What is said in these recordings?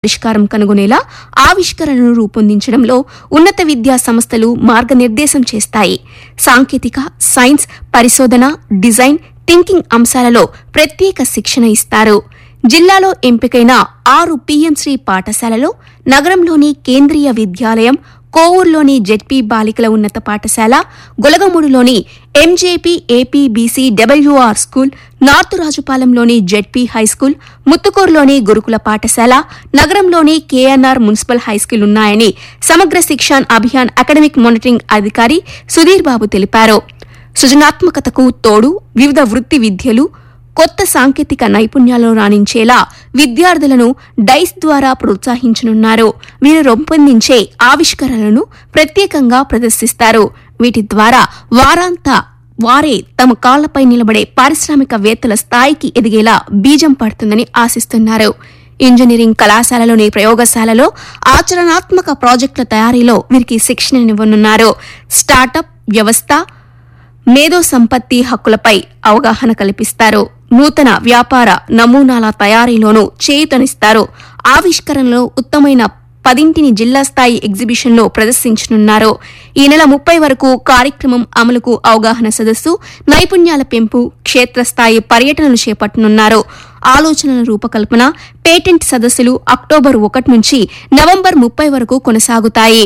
పరిష్కారం కనుగొనేలా ఆవిష్కరణను రూపొందించడంలో ఉన్నత విద్యా సంస్థలు మార్గనిర్దేశం చేస్తాయి సాంకేతిక సైన్స్ పరిశోధన డిజైన్ థింకింగ్ అంశాలలో ప్రత్యేక శిక్షణ ఇస్తారు జిల్లాలో ఎంపికైన ఆరు పీఎంశ్రీ పాఠశాలలో నగరంలోని కేంద్రీయ విద్యాలయం కోవూరులోని జెడ్పీ బాలికల ఉన్నత పాఠశాల గొలగమూడులోని MJP APBC WR school north రాజుపాలెంలోని జెడ్పీ హైస్కూల్ ముత్తుకూరులోని గురుకుల పాఠశాల నగరంలోని కేఎన్ఆర్ మున్సిపల్ హైస్కూల్ ఉన్నాయని సమగ్ర శిక్షాన్ అభియాన్ అకాడమిక్ మానిటరింగ్ అధికారి సుధీర్ బాబు తెలిపారు సృజనాత్మకతకు తోడు వివిధ వృత్తి విద్యలు కొత్త సాంకేతిక నైపుణ్యాలను రాణించేలా విద్యార్థులను డైస్ ద్వారా ప్రోత్సహించనున్నారు వీరు రూపొందించే ఆవిష్కరణలను ప్రత్యేకంగా ప్రదర్శిస్తారు వీటి ద్వారా వారాంతా వారే తమ కాళ్లపై నిలబడే పారిశ్రామికవేత్తల స్థాయికి ఎదిగేలా బీజం పడుతుందని ఆశిస్తున్నారు ఇంజనీరింగ్ కళాశాలలోని ప్రయోగశాలలో ఆచరణాత్మక ప్రాజెక్టుల తయారీలో వీరికి శిక్షణనివ్వనున్నారు స్టార్టప్ వ్యవస్థ మేధో సంపత్తి హక్కులపై అవగాహన కల్పిస్తారు నూతన వ్యాపార నమూనాల తయారీలోనూ చేయూతనిస్తారు ఆవిష్కరణలో ఉత్తమైన పదింటిని జిల్లా స్థాయి ఎగ్జిబిషన్లో ప్రదర్శించనున్నారు ఈ నెల ముప్పై వరకు కార్యక్రమం అమలుకు అవగాహన సదస్సు నైపుణ్యాల పెంపు క్షేత్రస్థాయి పర్యటనలు చేపట్టనున్నారు ఆలోచనల రూపకల్పన పేటెంట్ సదస్సులు అక్టోబర్ ఒకటి నుంచి నవంబర్ ముప్పై వరకు కొనసాగుతాయి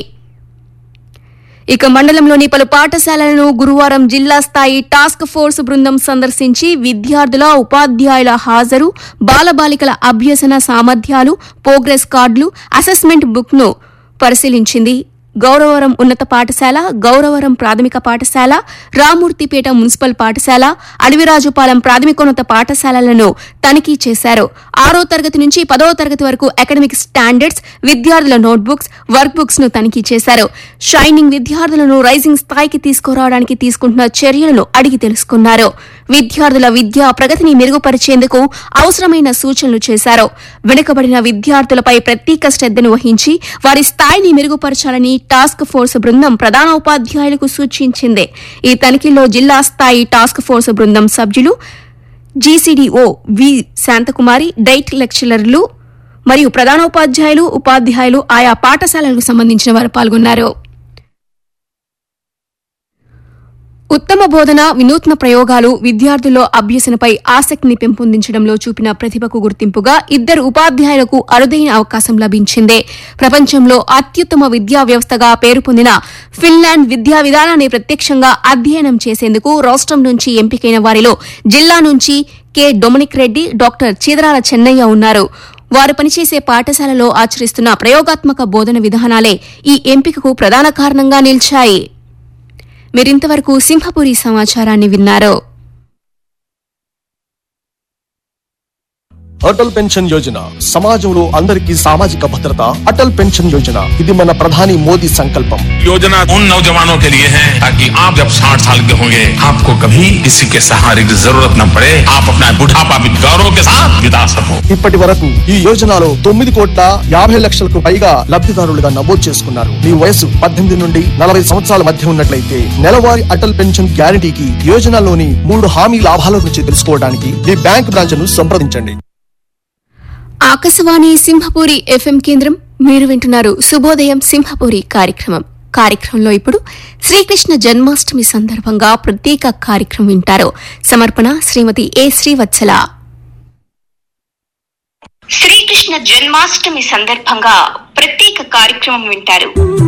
ఇక మండలంలోని పలు పాఠశాలలను గురువారం జిల్లా స్థాయి టాస్క్ ఫోర్స్ బృందం సందర్శించి విద్యార్థుల ఉపాధ్యాయుల హాజరు బాలబాలికల అభ్యసన సామర్థ్యాలు ప్రోగ్రెస్ కార్డులు అసెస్మెంట్ బుక్ ను పరిశీలించింది గౌరవరం ఉన్నత పాఠశాల గౌరవరం ప్రాథమిక పాఠశాల రామూర్తిపేట మున్సిపల్ పాఠశాల అడవిరాజుపాలెం ప్రాథమికోన్నత పాఠశాలలను తనిఖీ చేశారు ఆరో తరగతి నుంచి పదవ తరగతి వరకు అకాడమిక్ స్టాండర్డ్స్ విద్యార్థుల నోట్బుక్స్ వర్క్ బుక్స్ ను తనిఖీ చేశారు షైనింగ్ విద్యార్థులను రైజింగ్ స్థాయికి తీసుకురావడానికి తీసుకుంటున్న చర్యలను అడిగి తెలుసుకున్నారు విద్యార్థుల విద్యా ప్రగతిని మెరుగుపరిచేందుకు అవసరమైన సూచనలు చేశారు వెనుకబడిన విద్యార్థులపై ప్రత్యేక శ్రద్దను వహించి వారి స్థాయిని మెరుగుపరచాలని టాస్క్ ఫోర్స్ బృందం ప్రధాన ఉపాధ్యాయులకు సూచించింది ఈ తనిఖీలో జిల్లా స్థాయి టాస్క్ ఫోర్స్ బృందం సభ్యులు జీసీడీఓ వి శాంతకుమారి డైట్ లెక్చరర్లు మరియు ప్రధానోపాధ్యాయులు ఉపాధ్యాయులు ఆయా పాఠశాలలకు సంబంధించిన వారు పాల్గొన్నారు ఉత్తమ బోధన వినూత్న ప్రయోగాలు విద్యార్థుల్లో అభ్యసనపై ఆసక్తిని పెంపొందించడంలో చూపిన ప్రతిభకు గుర్తింపుగా ఇద్దరు ఉపాధ్యాయులకు అరుదైన అవకాశం లభించింది ప్రపంచంలో అత్యుత్తమ విద్యా వ్యవస్థగా పేరు పొందిన ఫిన్లాండ్ విద్యా విధానాన్ని ప్రత్యక్షంగా అధ్యయనం చేసేందుకు రాష్ట్రం నుంచి ఎంపికైన వారిలో జిల్లా నుంచి K Dominic Reddy doctor Cheedarala Chennaiah ఉన్నారు వారు పనిచేసే పాఠశాలలో ఆచరిస్తున్న ప్రయోగాత్మక బోధన విధానాలే ఈ ఎంపికకు ప్రధాన కారణంగా నిలిచాయి మీరింతవరకు సింహపురి సమాచారాన్ని విన్నారు అటల్ పెన్షన్ యోజన సమాజంలో అందరికీ సామాజిక భద్రత అటల్ పెన్షన్ యోజన ఇది మన ప్రధాని మోదీ సంకల్పం योजना उन नौजवानों के लिए है ताकि आप जब 60 साल के होंगे आपको कभी किसी के सहारे की जरूरत न पड़े आप अपना बुढ़ापा भी गौरव के साथ बिता सको ఇప్పటి వరకు ఈ యోజనలో తొమ్మిది కోట్ల యాభై లక్షలకు పైగా లబ్ధిదారులుగా నమోదు చేసుకున్నారు మీ వయసు పద్దెనిమిది నుండి నలభై సంవత్సరాల మధ్య ఉన్నట్లయితే నెలవారీ అటల్ పెన్షన్ గ్యారంటీకి యోజనలోని మూడు హామీ లాభాల గురించి తెలుసుకోవడానికి మీ బ్యాంక్ బ్రాంచ్ ను సంప్రదించండి ఆకాశవాణి సింహపురి ఎఫ్ఎం కేంద్రం మీరు వింటున్నారు శుభోదయం సింహపురి కార్యక్రమం కార్యక్రమంలో ఇప్పుడు శ్రీకృష్ణ జన్మాష్టమి సందర్భంగా ప్రత్యేక కార్యక్రమం వింటారు సమర్పణ శ్రీమతి ఏ శ్రీవత్సల శ్రీకృష్ణ జన్మాష్టమి సందర్భంగా ప్రత్యేక కార్యక్రమం వింటారు